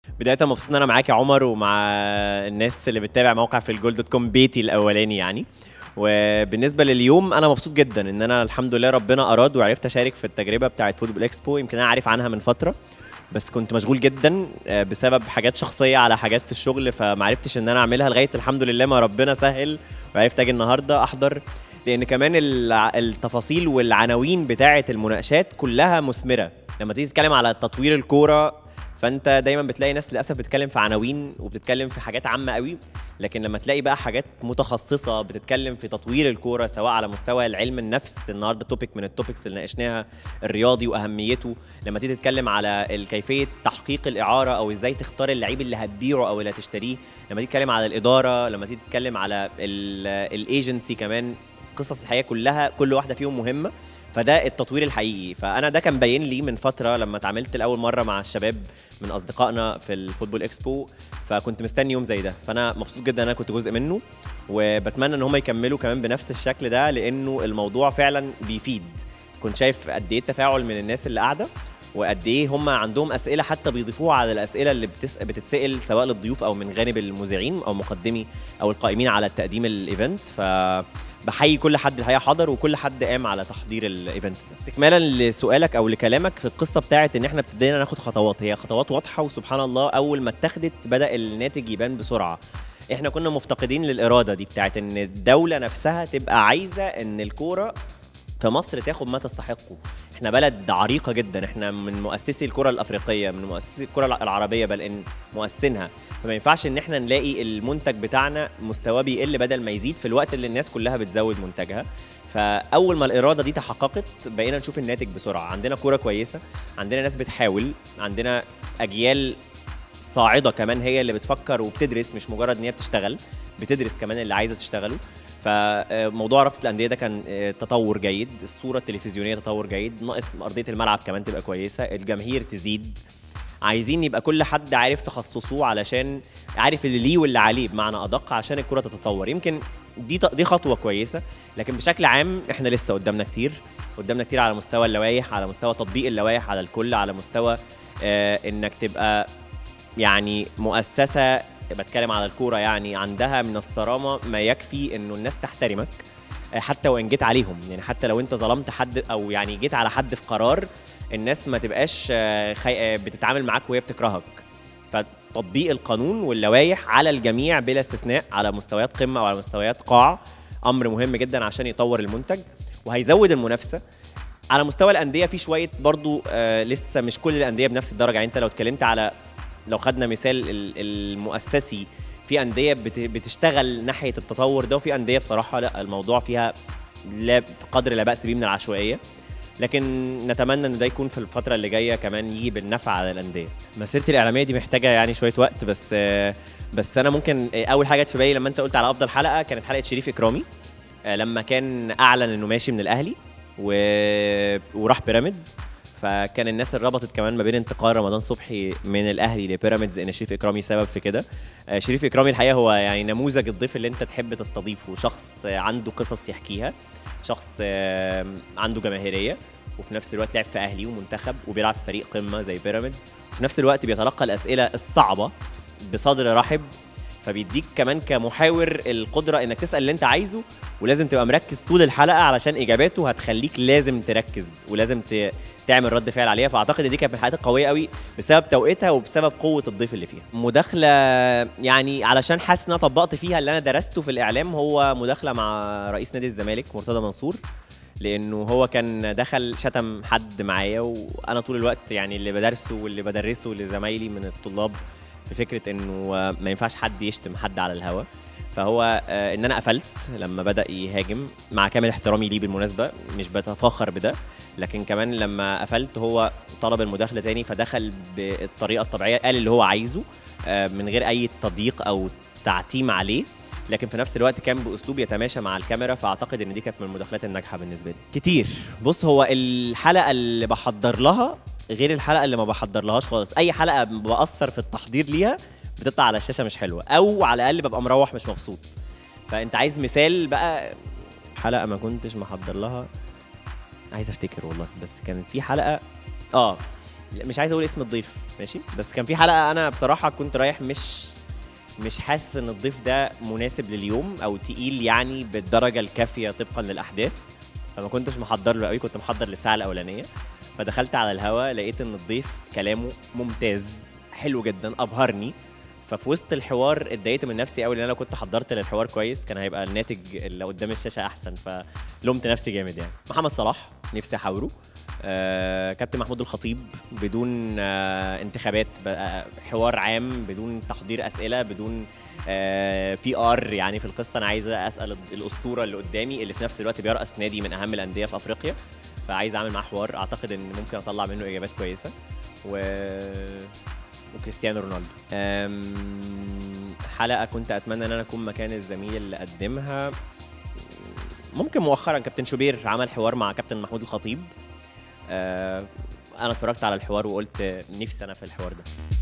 بدايه مبسوط ان انا معاك يا عمر ومع الناس اللي بتتابع موقع في الجول دوت كوم بيتي الاولاني يعني وبالنسبه لليوم انا مبسوط جدا ان انا الحمد لله ربنا اراد وعرفت اشارك في التجربه بتاعه فوتبول اكسبو يمكن انا عارف عنها من فتره بس كنت مشغول جدا آه، بسبب حاجات شخصيه على حاجات في الشغل فما عرفتش ان انا اعملها لغايه الحمد لله ما ربنا سهل وعرفت اجي النهارده احضر لان كمان الع- التفاصيل والعناوين بتاعه المناقشات كلها مثمره لما تيجي تتكلم على تطوير الكوره فانت دايما بتلاقي ناس للاسف بتتكلم في عناوين وبتتكلم في حاجات عامه قوي لكن لما تلاقي بقى حاجات متخصصه بتتكلم في تطوير الكوره سواء على مستوى العلم النفس النهارده توبيك من التوبكس اللي ناقشناها الرياضي واهميته لما تيجي تتكلم على ال- كيفيه تحقيق الاعاره او ازاي تختار اللعيب اللي هتبيعه او اللي هتشتريه لما تيجي تتكلم على الاداره لما تيجي تتكلم على الايجنسي كمان قصص الحياه كلها كل واحده فيهم مهمه فده التطوير الحقيقي فانا ده كان باين لي من فتره لما اتعاملت لاول مره مع الشباب من اصدقائنا في الفوتبول اكسبو فكنت مستني يوم زي ده فانا مبسوط جدا ان انا كنت جزء منه وبتمنى ان هم يكملوا كمان بنفس الشكل ده لانه الموضوع فعلا بيفيد كنت شايف قد ايه التفاعل من الناس اللي قاعده وقد ايه هم عندهم اسئله حتى بيضيفوها على الاسئله اللي بتس... بتتسال سواء للضيوف او من جانب المذيعين او مقدمي او القائمين على تقديم الايفنت ف بحيي كل حد الحقيقه حضر وكل حد قام على تحضير الايفنت ده تكمالا لسؤالك او لكلامك في القصه بتاعه ان احنا ابتدينا ناخد خطوات هي خطوات واضحه وسبحان الله اول ما اتخذت بدا الناتج يبان بسرعه احنا كنا مفتقدين للاراده دي بتاعه ان الدوله نفسها تبقى عايزه ان الكوره في مصر تاخد ما تستحقه احنا بلد عريقه جدا احنا من مؤسسي الكره الافريقيه من مؤسسي الكره العربيه بل ان مؤسسينها فما ينفعش ان احنا نلاقي المنتج بتاعنا مستواه بيقل بدل ما يزيد في الوقت اللي الناس كلها بتزود منتجها فاول ما الاراده دي تحققت بقينا نشوف الناتج بسرعه عندنا كوره كويسه عندنا ناس بتحاول عندنا اجيال صاعده كمان هي اللي بتفكر وبتدرس مش مجرد ان هي بتشتغل بتدرس كمان اللي عايزه تشتغله فموضوع رابطه الانديه ده كان آه، تطور جيد الصوره التلفزيونيه تطور جيد ناقص ارضيه الملعب كمان تبقى كويسه الجماهير تزيد عايزين يبقى كل حد عارف تخصصه علشان عارف اللي ليه واللي عليه بمعنى ادق عشان الكره تتطور يمكن دي ط- دي خطوه كويسه لكن بشكل عام احنا لسه قدامنا كتير قدامنا كتير على مستوى اللوائح على مستوى تطبيق اللوائح على الكل على مستوى آه انك تبقى يعني مؤسسه بتكلم على الكوره يعني عندها من الصرامه ما يكفي انه الناس تحترمك آه، حتى وان جيت عليهم يعني حتى لو انت ظلمت حد او يعني جيت على حد في قرار الناس ما تبقاش آه، خي... آه، بتتعامل معاك وهي بتكرهك فتطبيق القانون واللوائح على الجميع بلا استثناء على مستويات قمه او على مستويات قاع امر مهم جدا عشان يطور المنتج وهيزود المنافسه على مستوى الانديه في شويه برضو آه لسه مش كل الانديه بنفس الدرجه يعني انت لو اتكلمت على لو خدنا مثال ال- المؤسسي في انديه بت- بتشتغل ناحيه التطور ده وفي انديه بصراحه لا الموضوع فيها لا قدر لا باس به من العشوائيه لكن نتمنى ان ده يكون في الفتره اللي جايه كمان يجي بالنفع على الانديه مسيرتي الاعلاميه دي محتاجه يعني شويه وقت بس آه، بس انا ممكن آه، اول حاجه جت في بالي لما انت قلت على افضل حلقه كانت حلقه شريف اكرامي آه، لما كان اعلن انه ماشي من الاهلي و... وراح بيراميدز فكان الناس اللي ربطت كمان ما بين انتقال رمضان صبحي من الاهلي لبيراميدز ان شريف اكرامي سبب في كده آه، شريف اكرامي الحقيقه هو يعني نموذج الضيف اللي انت تحب تستضيفه شخص آه، عنده قصص يحكيها شخص آه، عنده جماهيريه وفي نفس الوقت لعب في اهلي ومنتخب وبيلعب في فريق قمه زي بيراميدز وفي نفس الوقت بيتلقى الاسئله الصعبه بصدر رحب فبيديك كمان كمحاور القدره انك تسال اللي انت عايزه ولازم تبقى مركز طول الحلقه علشان اجاباته هتخليك لازم تركز ولازم ت... تعمل رد فعل عليها فاعتقد ان دي كانت من الحلقات القويه قوي بسبب توقيتها وبسبب قوه الضيف اللي فيها مداخله يعني علشان حاسس ان انا طبقت فيها اللي انا درسته في الاعلام هو مداخله مع رئيس نادي الزمالك مرتضى منصور لانه هو كان دخل شتم حد معايا وانا طول الوقت يعني اللي بدرسه واللي بدرسه لزمايلي من الطلاب في فكره انه آه، ما ينفعش حد يشتم حد على الهوا فهو آه، ان انا قفلت لما بدا يهاجم مع كامل احترامي ليه بالمناسبه مش بتفاخر بده لكن كمان لما قفلت هو طلب المداخله تاني فدخل بالطريقه الطبيعيه قال اللي هو عايزه آه، من غير اي تضييق او تعتيم عليه لكن في نفس الوقت كان باسلوب يتماشى مع الكاميرا فاعتقد ان دي كانت من المداخلات الناجحه بالنسبه لي كتير بص هو الحلقه اللي بحضر لها غير الحلقه اللي ما بحضر لهاش خالص اي حلقه باثر في التحضير ليها بتطلع على الشاشه مش حلوه او على الاقل ببقى مروح مش مبسوط فانت عايز مثال بقى حلقه ما كنتش محضر لها عايز افتكر والله بس كانت في حلقه اه لا، مش عايز اقول اسم الضيف ماشي بس كان في حلقه انا بصراحه كنت رايح مش مش حاسس ان الضيف ده مناسب لليوم او تقيل يعني بالدرجه الكافيه طبقا للاحداث فما كنتش محضر له قوي كنت محضر للساعه الاولانيه فدخلت على الهوا لقيت ان الضيف كلامه ممتاز حلو جدا ابهرني ففي وسط الحوار اتضايقت من نفسي قوي لان انا لو كنت حضرت للحوار كويس كان هيبقى الناتج اللي قدام الشاشه احسن فلومت نفسي جامد يعني محمد صلاح نفسي احاوره آه، كابتن محمود الخطيب بدون آه، انتخابات بقى حوار عام بدون تحضير اسئله بدون بي ار يعني في القصه انا عايز اسال الاسطوره اللي قدامي اللي في نفس الوقت بيرأس نادي من اهم الانديه في افريقيا فعايز اعمل معاه حوار اعتقد ان ممكن اطلع منه اجابات كويسه و وكريستيانو رونالدو أم، حلقه كنت اتمنى ان انا اكون مكان الزميل اللي قدمها ممكن مؤخرا كابتن شوبير عمل حوار مع كابتن محمود الخطيب أه، انا اتفرجت على الحوار وقلت نفسي انا في الحوار ده